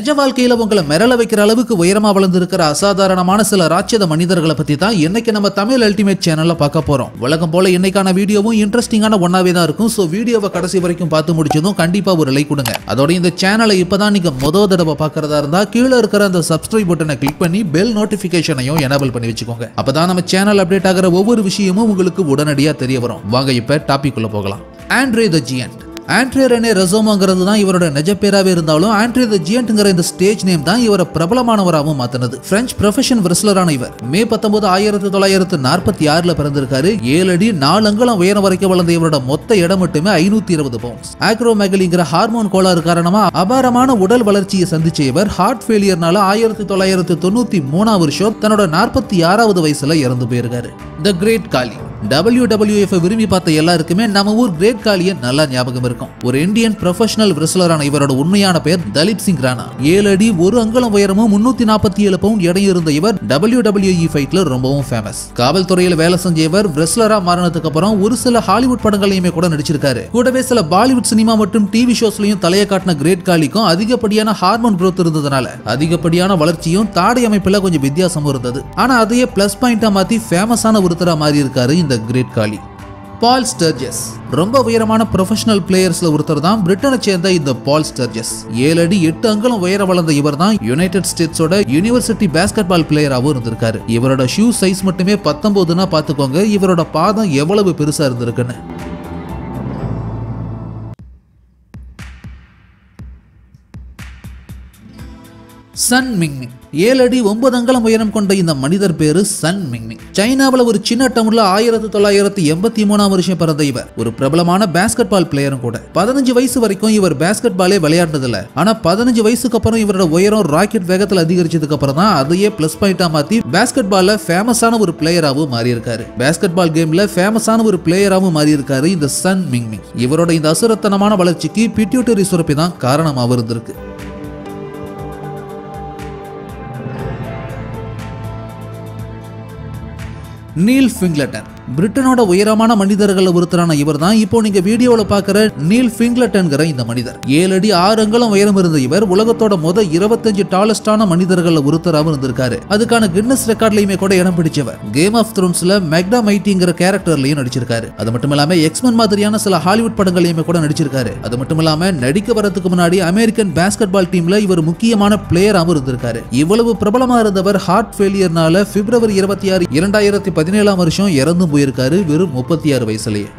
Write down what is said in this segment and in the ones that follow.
நிஜ வாழ்க்கையில உங்களை மிரள வைக்கிற அளவுக்கு உயரமா வளர்ந்திருக்கிற அசாதாரணமான சில ராட்சத மனிதர்களை பத்தி தான் இன்னைக்கு நம்ம தமிழ் அல்டிமேட் சேனல்ல பார்க்க போறோம் வழக்கம் போல இன்னைக்கான வீடியோவும் இன்ட்ரெஸ்டிங்கான ஒன்னாவே தான் இருக்கும் சோ வீடியோவை கடைசி வரைக்கும் பார்த்து முடிச்சதும் கண்டிப்பா ஒரு லைக் கொடுங்க அதோட இந்த சேனலை இப்பதான் நீங்க முத தடவை பார்க்கறதா இருந்தா கீழே இருக்கிற அந்த சப்ஸ்கிரைப் பட்டனை கிளிக் பண்ணி பெல் நோட்டிபிகேஷனையும் எனபிள் பண்ணி வச்சுக்கோங்க அப்பதான் நம்ம சேனல் அப்டேட் ஆகிற ஒவ்வொரு விஷயமும் உங்களுக்கு உடனடியா தெரிய வரும் வாங்க இப்ப டாபிக் உள்ள போகலாம் Andre the Giant Andre Rene ரெசோமோங்கிறது தான் இவரோட நிஜ பேராவே இருந்தாலும் ஆண்ட்ரே த ஜியன்ட்ங்கிற இந்த ஸ்டேஜ் நேம் தான் இவரை பிரபலமானவராகவும் மாத்தினது பிரெஞ்சு ப்ரொஃபஷன் ரெஸ்லரான இவர் மே பத்தொன்பது ஆயிரத்தி தொள்ளாயிரத்து நாற்பத்தி ஆறுல பிறந்திருக்காரு ஏழு அடி நாலு அங்குலம் உயரம் வரைக்கும் வளர்ந்த இவரோட மொத்த இடம் மட்டுமே ஐநூத்தி இருபது பவுண்ட்ஸ் ஆக்ரோமெகலிங்கிற ஹார்மோன் கோளாறு காரணமா அபாரமான உடல் வளர்ச்சியை சந்திச்ச இவர் ஹார்ட் ஃபெயிலியர்னால ஆயிரத்தி தொள்ளாயிரத்து தொண்ணூத்தி மூணாம் வருஷம் தன்னோட நாற்பத்தி ஆறாவது வயசுல இறந்து போயிருக்காரு த கிரேட் காலி WWF -ஐ விரும்பி பார்த்த எல்லாருக்குமே நம்ம ஊர் கிரேட் காலிய நல்லா ஞாபகம் இருக்கும் ஒரு இந்தியன் ப்ரொஃபஷனல் ரெஸ்லரான இவரோட உண்மையான பெயர் தலிப் சிங் ராணா ஏழு அடி ஒரு அங்குலம் உயரமும் முன்னூத்தி நாற்பத்தி ஏழு பவுண்ட் எடையும் இருந்த இவர் WWE ஃபைட்ல ரொம்பவும் ஃபேமஸ் காவல்துறையில வேலை செஞ்ச இவர் ரெஸ்லரா மாறினதுக்கு அப்புறம் ஒரு சில ஹாலிவுட் படங்களையுமே கூட நடிச்சிருக்காரு கூடவே சில பாலிவுட் சினிமா மற்றும் டிவி ஷோஸ்லயும் தலையை காட்டின கிரேட் காலிக்கும் அதிகப்படியான ஹார்மோன் growth இருந்ததுனால அதிகப்படியான வளர்ச்சியும் தாடை அமைப்புல கொஞ்சம் வித்தியாசமும் இருந்தது ஆனா அதையே பிளஸ் பாயிண்டா மாத்தி ஃபேமஸான ஒருத்தரா மாறி இருக்காரு இந்த கிரேட் காலி பால் ஸ்டர்ஜஸ் ரொம்ப உயரமான ப்ரொஃபஷனல் பிளேயர்ஸ்ல ஒருத்தர் தான் பிரிட்டனை சேர்ந்த இந்த பால் ஸ்டர்ஜஸ் ஏழு அடி எட்டு அங்குலம் உயர வளர்ந்த இவர் தான் யுனைடெட் ஸ்டேட்ஸோட யூனிவர்சிட்டி பேஸ்கெட் பால் பிளேயராகவும் இருந்திருக்காரு இவரோட ஷூ சைஸ் மட்டுமே பத்தொன்பதுனா பாத்துக்கோங்க இவரோட பாதம் எவ்வளவு பெருசா இருந்திருக்குன்னு சன் மிங்மிங் ஏழு அடி ஒன்பது அங்கலம் உயரம் கொண்ட இந்த மனிதர் பேரு சன் மிங்மிங் சைனாவில் ஒரு சின்ன டவுன்ல ஆயிரத்தி தொள்ளாயிரத்தி எண்பத்தி மூணாம் வருஷம் பிறந்த இவர் ஒரு பிரபலமான பேஸ்கெட் பால் பிளேயரும் கூட பதினஞ்சு வயசு வரைக்கும் இவர் பேஸ்கெட் பாலே விளையாடுனதில்ல ஆனா பதினஞ்சு வயசுக்கு அப்புறம் இவரோட உயரம் ராக்கெட் வேகத்தில் அதிகரிச்சதுக்கு அப்புறம் தான் அதையே பிளஸ் பாயிண்டா மாத்தி பேஸ்கெட் பால்ல ஃபேமஸான ஒரு பிளேயராகவும் மாறி இருக்காரு பேஸ்கெட் பால் கேம்ல ஃபேமஸான ஒரு பிளேயராகவும் மாறி இருக்காரு இந்த சன் மிங்மிங் இவரோட இந்த அசுரத்தனமான வளர்ச்சிக்கு பிட்யூட்டரி சுரப்பி தான் காரணமாக இருந்திருக்கு நீல் ஃபிங்லட்டன் பிரிட்டனோட உயரமான மனிதர்கள் ஒருத்தரான இவர் தான் இப்போ நீங்க வீடியோல பாக்குற நீல் ஃபிங்லட்டன்கிற இந்த மனிதர் ஏழு அடி ஆறு அங்கலம் உயரம் இருந்த இவர் உலகத்தோட முத இருபத்தஞ்சு டாலஸ்டான மனிதர்கள் ஒருத்தராகவும் இருந்திருக்காரு அதுக்கான கின்னஸ் ரெக்கார்ட்லயுமே கூட இடம் பிடிச்சவர் கேம் ஆஃப் த்ரோன்ஸ்ல மெக்டா மைட்டிங்கிற கேரக்டர்லயும் நடிச்சிருக்காரு அது மட்டும் இல்லாம எக்ஸ்மன் மாதிரியான சில ஹாலிவுட் படங்களையுமே கூட நடிச்சிருக்காரு அது மட்டும் இல்லாம நடிக்க வரதுக்கு முன்னாடி அமெரிக்கன் பேஸ்கெட் பால் டீம்ல இவர் முக்கியமான பிளேயராகவும் இருந்திருக்காரு இவ்வளவு பிரபலமா இருந்தவர் ஹார்ட் ஃபெயிலியர்னால பிப்ரவரி இருபத்தி ஆறு இரண்டாயிரத்தி பதினேழாம் வருஷம் இறந்து போயிருக்காரு வெறும் முப்பத்தி ஆறு வயசுலயே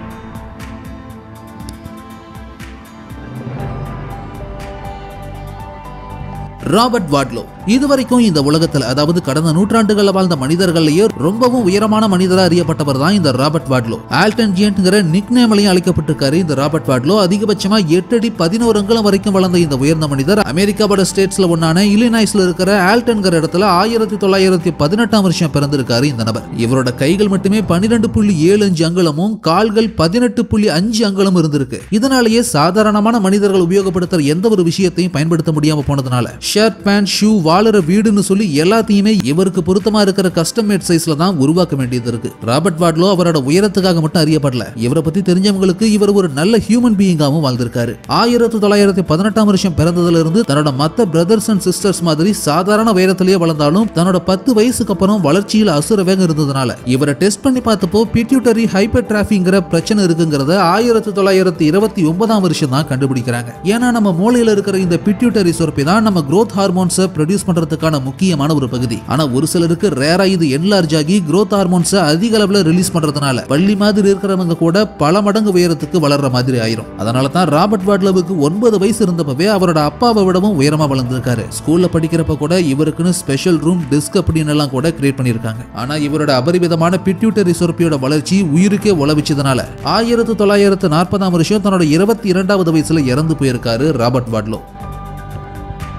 ராபர்ட் வாட்லோ இதுவரைக்கும் இந்த உலகத்துல அதாவது கடந்த நூற்றாண்டுகள்ல வாழ்ந்த மனிதர்கள்லயே ரொம்பவும் உயரமான மனிதரா அறியப்பட்டவர் தான் இந்த ராபர்ட் வாட்லோ ஆல்டன் ஜியன்ட்ங்கிற நிக் நேம்லையும் அழைக்கப்பட்டிருக்காரு இந்த ராபர்ட் வாட்லோ அதிகபட்சமா எட்டு அடி பதினோரு அங்குலம் வரைக்கும் வளர்ந்த இந்த உயர்ந்த மனிதர் அமெரிக்காவோட ஸ்டேட்ஸ்ல ஒன்னான இலினாய்ஸ்ல இருக்கிற ஆல்டன்கிற இடத்துல ஆயிரத்தி தொள்ளாயிரத்தி பதினெட்டாம் வருஷம் பிறந்திருக்காரு இந்த நபர் இவரோட கைகள் மட்டுமே பன்னிரெண்டு புள்ளி ஏழு அஞ்சு அங்குலமும் கால்கள் பதினெட்டு புள்ளி அஞ்சு அங்குலம் இருந்திருக்கு இதனாலேயே சாதாரணமான மனிதர்கள் உபயோகப்படுத்துற எந்த ஒரு விஷயத்தையும் பயன்படுத்த முடியாம போனதுனால ஷர்ட் பேண்ட் ஷூ வாழற வீடுன்னு சொல்லி எல்லாத்தையுமே இவருக்கு பொருத்தமா இருக்கிற கஸ்டம் மேட் சைஸ்ல தான் உருவாக்க வேண்டியது இருக்கு ராபர்ட் வாட்லோ அவரோட உயரத்துக்காக மட்டும் அறியப்படல இவரை பத்தி தெரிஞ்சவங்களுக்கு இவர் ஒரு நல்ல ஹியூமன் பீயிங்காகவும் வாழ்ந்திருக்காரு ஆயிரத்தி தொள்ளாயிரத்தி பதினெட்டாம் வருஷம் பிறந்ததுல இருந்து தன்னோட மத்த பிரதர்ஸ் அண்ட் சிஸ்டர்ஸ் மாதிரி சாதாரண உயரத்திலேயே வளர்ந்தாலும் தன்னோட பத்து வயசுக்கு அப்புறம் வளர்ச்சியில் அசுர வேகம் இருந்ததுனால இவரை டெஸ்ட் பண்ணி பார்த்தப்போ பிட்யூட்டரி ஹைப்பர் டிராஃபிங்கிற பிரச்சனை இருக்குங்கிறத ஆயிரத்தி தொள்ளாயிரத்தி இருபத்தி ஒன்பதாம் வருஷம் தான் கண்டுபிடிக்கிறாங்க ஏன்னா நம்ம மூளையில இருக்கிற இந்த பிட்யூட்டரி சுரப்பி தான் நம்ம growth ஹார்மோன்ஸை ப்ரொடியூஸ் பண்றதுக்கான முக்கியமான ஒரு பகுதி ஆனா ஒரு சிலருக்கு ரேரா இது என்லார்ஜ் ஆகி growth ஹார்மோன்ஸை அதிக அளவுல ரிலீஸ் பண்றதுனால பள்ளி மாதிரி இருக்கிறவங்க கூட பல மடங்கு உயரத்துக்கு வளர்ற மாதிரி ஆயிரும் அதனால தான் ராபர்ட் வாட்லவுக்கு ஒன்பது வயசு இருந்தப்பவே அவரோட அப்பாவை விடவும் உயரமா வளர்ந்திருக்காரு ஸ்கூல்ல படிக்கிறப்ப கூட இவருக்குன்னு ஸ்பெஷல் ரூம் டிஸ்க் அப்படின்னு எல்லாம் கூட கிரியேட் பண்ணியிருக்காங்க ஆனா இவரோட அபரிவிதமான பிட்யூட்டரி சுரப்பியோட வளர்ச்சி உயிருக்கே உழவிச்சதுனால ஆயிரத்தி தொள்ளாயிரத்து நாற்பதாம் வருஷம் தன்னோட இருபத்தி இரண்டாவது வயசுல இறந்து போயிருக்காரு Robert Wadlow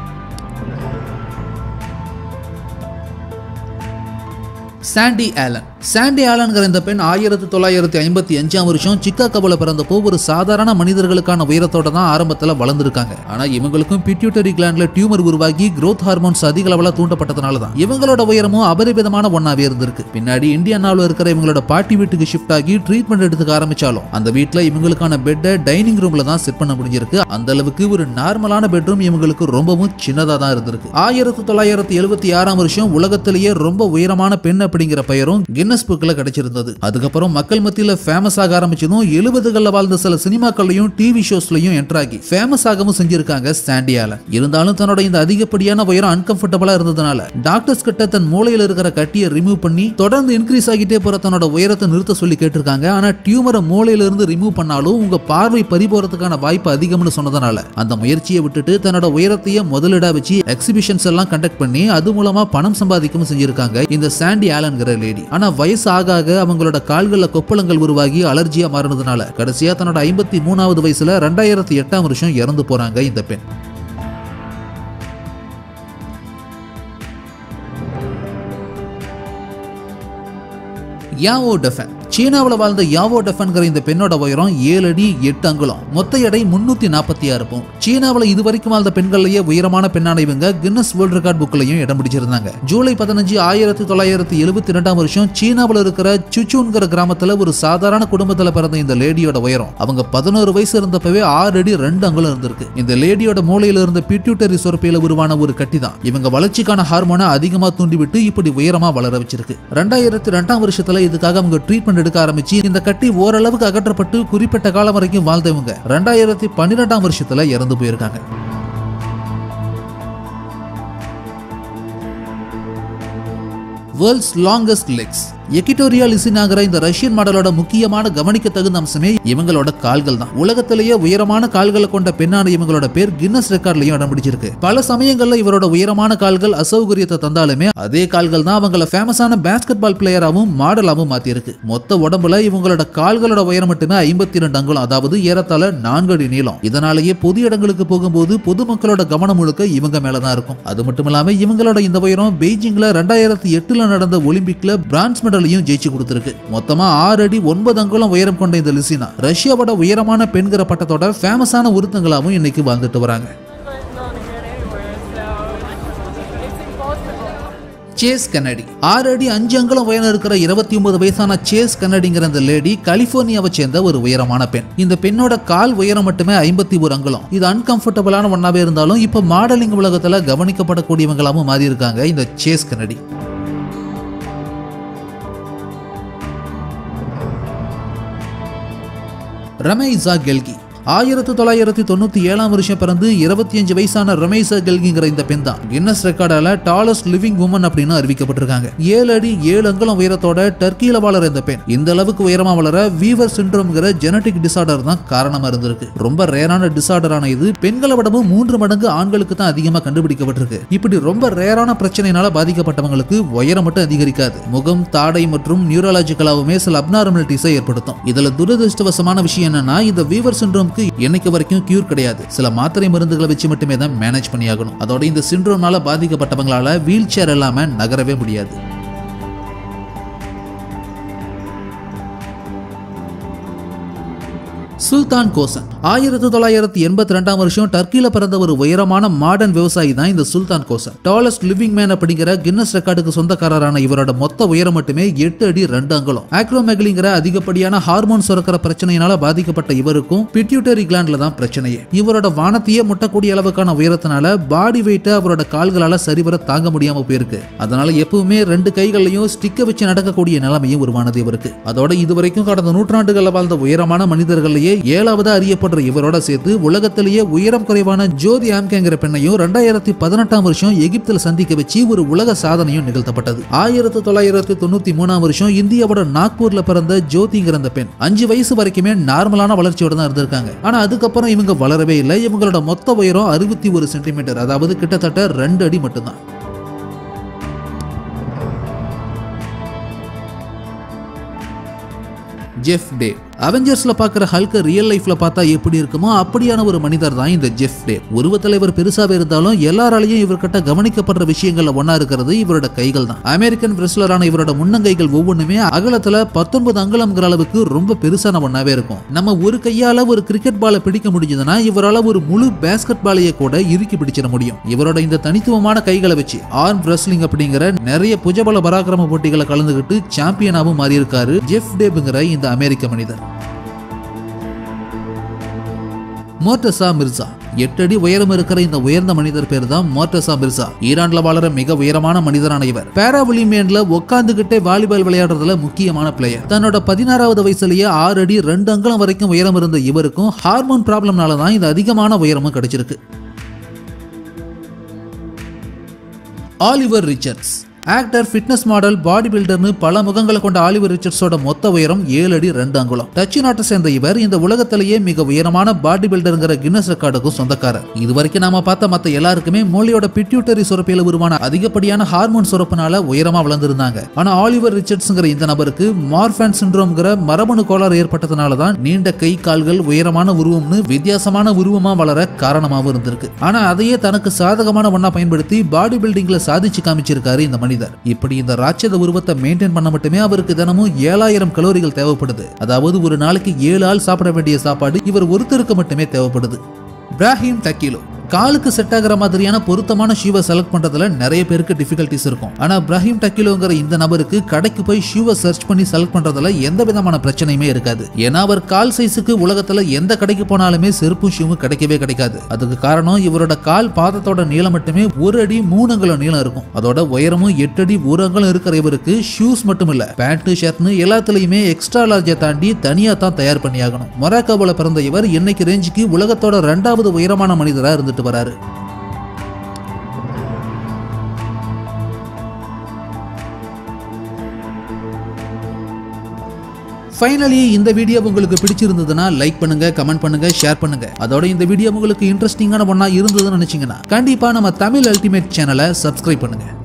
Sandy Allen Sandy ஆலன்கிற இந்த பெண் ஆயிரத்தி தொள்ளாயிரத்தி ஐம்பத்தி அஞ்சாம் வருஷம் சிக்காகோவில் பிறந்தப்போ ஒரு சாதாரண மனிதர்களுக்கான உயரத்தோட தான் ஆரம்பத்தில் வளர்ந்துருக்காங்க ஆனா இவங்களுக்கும் பிட்யூட்டரி கிளாண்ட்ல டியூமர் உருவாகி growth ஹார்மோன்ஸ் அதிக அளவில் தூண்டப்பட்டதுனால தான் இவங்களோட உயரமும் அபரிவிதமான ஒன்னாவே இருந்திருக்கு பின்னாடி இந்தியானாவில் இருக்கிற இவங்களோட பாட்டி வீட்டுக்கு ஷிஃப்ட் ஆகி ட்ரீட்மெண்ட் எடுத்துக்க ஆரம்பிச்சாலும் அந்த வீட்டில் இவங்களுக்கான பெட்டை டைனிங் ரூம்ல தான் செட் பண்ண முடிஞ்சிருக்கு அந்த அளவுக்கு ஒரு நார்மலான பெட்ரூம் இவங்களுக்கு ரொம்பவும் சின்னதா தான் இருந்திருக்கு ஆயிரத்தி தொள்ளாயிரத்தி எழுபத்தி ஆறாம் வருஷம் உலகத்திலேயே ரொம்ப உயரமான பெண் அப்படிங்கிற பெயரும் கின்னஸ் புக்கில் கிடைச்சிருந்தது அதுக்கப்புறம் மக்கள் மத்தியில் ஃபேமஸ் ஆக ஆரம்பிச்சதும் எழுபதுகளில் வாழ்ந்த சில சினிமாக்கள்லையும் டிவி ஷோஸ்லையும் என்ட்ராகி ஃபேமஸ் ஆகவும் செஞ்சிருக்காங்க சாண்டி ஆலன் இருந்தாலும் தன்னோட இந்த அதிகப்படியான உயரம் அன்கம்ஃபர்டபுளா இருந்ததுனால டாக்டர்ஸ் கிட்ட தன் மூளையில இருக்கிற கட்டியை ரிமூவ் பண்ணி தொடர்ந்து இன்க்ரீஸ் ஆகிட்டே போற தன்னோட உயரத்தை நிறுத்த சொல்லி கேட்டிருக்காங்க ஆனா டியூமரை மூளையில இருந்து ரிமூவ் பண்ணாலும் உங்க பார்வை பறி போறதுக்கான வாய்ப்பு அதிகம்னு சொன்னதுனால அந்த முயற்சியை விட்டுட்டு தன்னோட உயரத்தையே முதலிடா வச்சு எக்ஸிபிஷன்ஸ் எல்லாம் கண்டக்ட் பண்ணி அது மூலமா பணம் சம்பாதிக்கவும் செஞ்சிருக்காங்க இந்த சாண்டி ஆலன்கிற லேடி ஆனா வயசு ஆக ஆக அவங்களோட கால்கள்ல கொப்பளங்கள் உருவாகி அலர்ஜியா மாறினதுனால கடைசியா தன்னோட ஐம்பத்தி மூணாவது வயசுல ரெண்டாயிரத்தி எட்டாம் வருஷம் இறந்து போறாங்க இந்த பெண் யாவோ டெஃபன் சீனாவில் வாழ்ந்த யாவோ டெஃபன்கிற இந்த பெண்ணோட உயரம் ஏழு அடி எட்டு அங்குலம் மொத்த எடை முன்னூத்தி நாற்பத்தி ஆறு பவுன் சீனாவில் இதுவரைக்கும் வாழ்ந்த பெண்கள்லயே உயரமான பெண்ணான இவங்க கின்னஸ் வேர்ல்ட் ரெக்கார்ட் புக்லையும் இடம் பிடிச்சிருந்தாங்க ஜூலை பதினஞ்சு ஆயிரத்தி தொள்ளாயிரத்தி எழுபத்தி ரெண்டாம் வருஷம் சீனாவில் இருக்கிற சுச்சூன்கிற கிராமத்துல ஒரு சாதாரண குடும்பத்துல பிறந்த இந்த லேடியோட உயரம் அவங்க பதினோரு வயசு இருந்தப்பவே ஆறு அடி ரெண்டு அங்குலம் இருந்திருக்கு இந்த லேடியோட மூளையில இருந்த பிட்யூட்டரி சுரப்பியில உருவான ஒரு கட்டி தான் இவங்க வளர்ச்சிக்கான ஹார்மோனை அதிகமா தூண்டிவிட்டு இப்படி உயரமா வளர வச்சிருக்கு ரெண்டாயிரத்தி ரெண்டாம் வருஷத்துல இதுக்காக அவங்க ட்ரீட்மெண்ட் எடுக்க ஆரம்பிச்சு இந்த கட்டி ஓரளவுக்கு அகற்றப்பட்டு குறிப்பிட்ட காலம் வரைக்கும் வாழ்ந்தவங்க ரெண்டாயிரத்தி பன்னிரெண்டாம் வருஷத்துல இறந்து போயிருக்காங்க வேர்ல்ட்ஸ் லாங்கஸ்ட் லெக்ஸ் எக்கிட்டோரியா லிசினாகிற இந்த ரஷ்யன் மாடலோட முக்கியமான கவனிக்க தகுந்த அம்சமே இவங்களோட கால்கள் தான் உலகத்திலேயே உயரமான கால்களை கொண்ட பெண்ணான இவங்களோட பேர் கின்னஸ் ரெக்கார்ட்லயும் இடம் பிடிச்சிருக்கு பல சமயங்கள்ல இவரோட உயரமான கால்கள் அசௌகரியத்தை தந்தாலுமே அதே கால்கள் தான் அவங்கள ஃபேமஸான பேஸ்கெட் பால் பிளேயராகவும் மாடலாகவும் மாத்திருக்கு மொத்த உடம்புல இவங்களோட கால்களோட உயரம் மட்டுமே ஐம்பத்தி ரெண்டு அங்குலம் அதாவது ஏறத்தாழ நான்கு அடி நீளம் இதனாலேயே பொது இடங்களுக்கு போகும்போது பொதுமக்களோட கவனம் முழுக்க இவங்க மேலதான் இருக்கும் அது மட்டும் இல்லாம இவங்களோட இந்த உயரம் பெய்ஜிங்ல ரெண்டாயிரத்தி எட்டுல நடந்த ஒலிம்பிக்ல பிரான்ஸ் மெடலையும் ஜெயிச்சு கொடுத்திருக்கு மொத்தமா ஆறு அடி ஒன்பது அங்குலம் உயரம் கொண்ட இந்த லிசினா ரஷ்யாவோட உயரமான பெண்கிற பட்டத்தோட ஃபேமஸான உருத்தங்களாகவும் இன்னைக்கு வாழ்ந்துட்டு வராங்க But not to get anywhere, so it's impossible. சேஸ் கன்னடி ஆறு அடி அஞ்சு அங்குலம் உயரம் இருக்கிற இருபத்தி ஒன்பது வயசான சேஸ் கன்னடிங்கிற இந்த லேடி கலிபோர்னியாவை சேர்ந்த ஒரு உயரமான பெண் இந்த பெண்ணோட கால் உயரம் மட்டுமே ஐம்பத்தி ஒரு அங்குலம் இது அன்கம்ஃபர்டபுளான ஒன்னாவே இருந்தாலும் இப்ப மாடலிங் உலகத்துல கவனிக்கப்படக்கூடியவங்களாவும் மாறி இருக்காங்க இந்த சேஸ் கன்னடி ரமேசா கெல்கி ஆயிரத்தி தொள்ளாயிரத்தி தொண்ணூத்தி ஏழாம் வருஷம் பிறந்து இருபத்தி அஞ்சு வயசான ரமேசா கெல்கிங்கிற இந்த பெண் தான் கின்னஸ் ரெக்கார்டால டாலஸ்ட் லிவிங் உமன் அப்படின்னு அறிவிக்கப்பட்டிருக்காங்க ஏழு அடி ஏழு அங்குலம் உயரத்தோட டர்க்கியில வளர இந்த பெண் இந்த அளவுக்கு உயரமா வளர வீவர் சிண்ட்ரோம்ங்கிற ஜெனட்டிக் டிசார்டர் தான் காரணமா இருந்திருக்கு ரொம்ப ரேரான டிசார்டரான இது பெண்களை விடவும் மூன்று மடங்கு ஆண்களுக்கு தான் அதிகமா கண்டுபிடிக்கப்பட்டிருக்கு இப்படி ரொம்ப ரேரான பிரச்சனையினால பாதிக்கப்பட்டவங்களுக்கு உயரம் மட்டும் அதிகரிக்காது முகம் தாடை மற்றும் நியூரலாஜிக்கலாவுமே சில அப்னார்மலிட்டிஸை ஏற்படுத்தும் இதுல துரதிருஷ்டவசமான விஷயம் என்னன்னா இந்த வீவர் சிண்ட்ரோம்க்கு என்னைக்கு வரைக்கும் கியூர் கிடையாது சில மாத்திரை மருந்துகளை வச்சு மட்டுமே தான் மேனேஜ் பண்ணியாகணும் அதோட இந்த சிண்ட்ரோம்னால பாதிக்கப்பட்டவங்களால வீல் சேர் இல்லாம நகரவே முடியாது சுல்தான் கோசன் ஆயிரத்தி தொள்ளாயிரத்தி எண்பத்தி ரெண்டாம் வருஷம் டர்க்கியில பிறந்த ஒரு உயரமான மாடர்ன் விவசாயி தான் இந்த Sultan Kosen tallest living man அப்படிங்கிற கின்னஸ் ரெக்கார்டுக்கு சொந்தக்காரரான இவரோட மொத்த உயரம் மட்டுமே எட்டு அடி ரெண்டு அங்குலம் ஆக்ரோமெகலிங்கிற அதிகப்படியான ஹார்மோன் சுரக்கிற பிரச்சனையினால பாதிக்கப்பட்ட இவருக்கும் பிட்யூட்டரி கிளாண்ட்ல தான் பிரச்சனையே இவரோட வானத்தையே முட்டக்கூடிய அளவுக்கான உயரத்தினால பாடி வெயிட்டை அவரோட கால்களால சரிவர தாங்க முடியாம போயிருக்கு அதனால எப்பவுமே ரெண்டு கைகளையும் ஸ்டிக்க வச்சு நடக்கக்கூடிய நிலைமையும் உருவானது இவருக்கு அதோட இதுவரைக்கும் கடந்த நூற்றாண்டுகளில் வாழ்ந்த உயரமான மனிதர்களையே ஏழாவதா அறியப்படுற இவரோட சேர்த்து உலகத்திலேயே உயரம் குறைவான ஜோதி ஆம்கேங்கிற பெண்ணையும் ரெண்டாயிரத்தி பதினெட்டாம் வருஷம் எகிப்தில் சந்திக்க வச்சு ஒரு உலக சாதனையும் நிகழ்த்தப்பட்டது ஆயிரத்தி தொள்ளாயிரத்தி தொண்ணூத்தி மூணாம் வருஷம் இந்தியாவோட நாக்பூர்ல பிறந்த ஜோதிங்கிற அந்த பெண் அஞ்சு வயசு வரைக்குமே நார்மலான வளர்ச்சியோட தான் இருந்திருக்காங்க ஆனா அதுக்கப்புறம் இவங்க வளரவே இல்லை இவங்களோட மொத்த உயரம் அறுபத்தி ஒரு சென்டிமீட்டர் அதாவது கிட்டத்தட்ட ரெண்டு அடி மட்டும்தான் ஜெஃப் டே அவெஞ்சர்ஸ்ல பாக்குற ஹல்க ரியல் லைஃப்ல பார்த்தா எப்படி இருக்குமோ அப்படியான ஒரு மனிதர் தான் இந்த ஜெஃப் டேவ் உருவத்துல இவர் பெருசாவே இருந்தாலும் எல்லாராலையும் இவர்கிட்ட கவனிக்கப்படுற விஷயங்கள்ல ஒன்னா இருக்கிறது இவரோட கைகள் தான் அமெரிக்கன் ரெஸ்லரான இவரோட முன்னங்கைகள் ஒவ்வொன்றுமே அகலத்துல பத்தொன்பது அங்குலம்ங்கிற அளவுக்கு ரொம்ப பெருசான ஒன்னாவே இருக்கும் நம்ம ஒரு கையால ஒரு கிரிக்கெட் பாலை பிடிக்க முடிஞ்சதுன்னா இவரால ஒரு முழு பேஸ்கெட் பாலையை கூட இறுக்கி பிடிச்சிட முடியும் இவரோட இந்த தனித்துவமான கைகளை வச்சு ஆர்ம் ரெஸ்லிங் அப்படிங்கிற நிறைய புஜபல பராக்கிரம போட்டிகளை கலந்துகிட்டு சாம்பியனாவும் மாறி இருக்காரு ஜெஃப் டேப்ங்கிற இந்த அமெரிக்க மனிதர் மோர்டசா மிர்சா எட்டு அடி உயரம் இருக்கிற இந்த உயர்ந்த மனிதர் பேர் தான் மோர்டசா மிர்சா ஈரான்ல வாழற மிக உயரமான மனிதரான இவர் பேராவிலிமேன்ல உட்காந்துகிட்டே வாலிபால் விளையாடுறதுல முக்கியமான பிளேயர் தன்னோட பதினாறாவது வயசுலயே ஆறு அடி ரெண்டு அங்குலம் வரைக்கும் உயரம் இருந்த இவருக்கும் ஹார்மோன் ப்ராப்ளம்னால தான் இந்த அதிகமான உயரமும் கிடைச்சிருக்கு Oliver Richards actor fitness model body பில்டர்னு பல முகங்களை கொண்ட ஆலிவர் ரிச்சர்ட்ஸோட மொத்த உயரம் ஏழு அடி ரெண்டு அங்குலம் டச்சு நாட்டை சேர்ந்த இவர் இந்த உலகத்திலேயே மிக உயரமான பாடி பில்டருங்கிற கின்னஸ் ரெக்கார்டுக்கும் சொந்தக்காரர் இது வரைக்கும் நாம பார்த்த மத்த எல்லாருக்குமே மூளையோட பிட்யூட்டரி சுரப்பியில உருவான அதிகப்படியான ஹார்மோன் சுரப்பினால உயரமா வளர்ந்திருந்தாங்க ஆனா ஆலிவர் ரிச்சர்ட்ஸ்ங்கிற இந்த நபருக்கு மார்ஃபேன் சிண்ட்ரோம்ங்கிற மரபணு கோளாறு ஏற்பட்டதுனால தான் நீண்ட கை கால்கள் உயரமான உருவம்னு வித்தியாசமான உருவமா வளர காரணமாகவும் இருந்திருக்கு ஆனா அதையே தனக்கு சாதகமான ஒண்ணா பயன்படுத்தி பாடி பில்டிங்ல சாதிச்சு காமிச்சிருக்காரு இந்த மனிதர் இப்படி இந்த ராட்சத உருவத்தை மெயின்டைன் பண்ண மட்டுமே அவருக்கு தினமும் ஏழாயிரம் கலோரிகள் தேவைப்படுது அதாவது ஒரு நாளைக்கு ஏழு ஆள் சாப்பிட வேண்டிய சாப்பாடு இவர் ஒருத்தருக்கு மட்டுமே தேவைப்படுது பிராஹிம் டக்கிலோ காலுக்கு செட் ஆகிற மாதிரியான பொருத்தமான ஷூவை செலக்ட் பண்றதுல நிறைய பேருக்கு டிஃபிகல்ட்டிஸ் இருக்கும் ஆனா பிரஹிம் டக்கிலோங்கிற இந்த நபருக்கு கடைக்கு போய் ஷூவை சர்ச் பண்ணி செலக்ட் பண்றதுல எந்த விதமான பிரச்சனையுமே இருக்காது ஏன்னா அவர் கால் சைஸுக்கு உலகத்துல எந்த கடைக்கு போனாலுமே செருப்பும் ஷூவும் கிடைக்கவே கிடைக்காது அதுக்கு காரணம் இவரோட கால் பாதத்தோட நீளம் மட்டுமே ஒரு அடி மூணு அங்குலம் நீளம் இருக்கும் அதோட உயரமும் எட்டு அடி ஒரு அங்குலம் இருக்கிற இவருக்கு ஷூஸ் மட்டும் இல்ல பேண்ட் ஷர்ட்னு எல்லாத்துலயுமே எக்ஸ்ட்ரா லார்ஜை தாண்டி தனியா தான் தயார் பண்ணியாகணும் மொராக்கோவில் பிறந்த இவர் இன்னைக்கு ரேஞ்சுக்கு உலகத்தோட ரெண்டாவது உயரமான மனிதரா இருந்துட்டு வராரு ஃபைனலி இந்த வீடியோ உங்களுக்கு பிடிச்சிருந்ததுன்னா லைக் பண்ணுங்க கமெண்ட் பண்ணுங்க ஷேர் பண்ணுங்க அதோட இந்த வீடியோ உங்களுக்கு இன்ட்ரெஸ்டிங்கான ஒண்ணா இருந்ததுன்னு நினைச்சீங்கன்னா கண்டிப்பா நம்ம தமிழ் அல்டிமேட் சேனலை சப்ஸ்கிரைப் பண்ணுங்க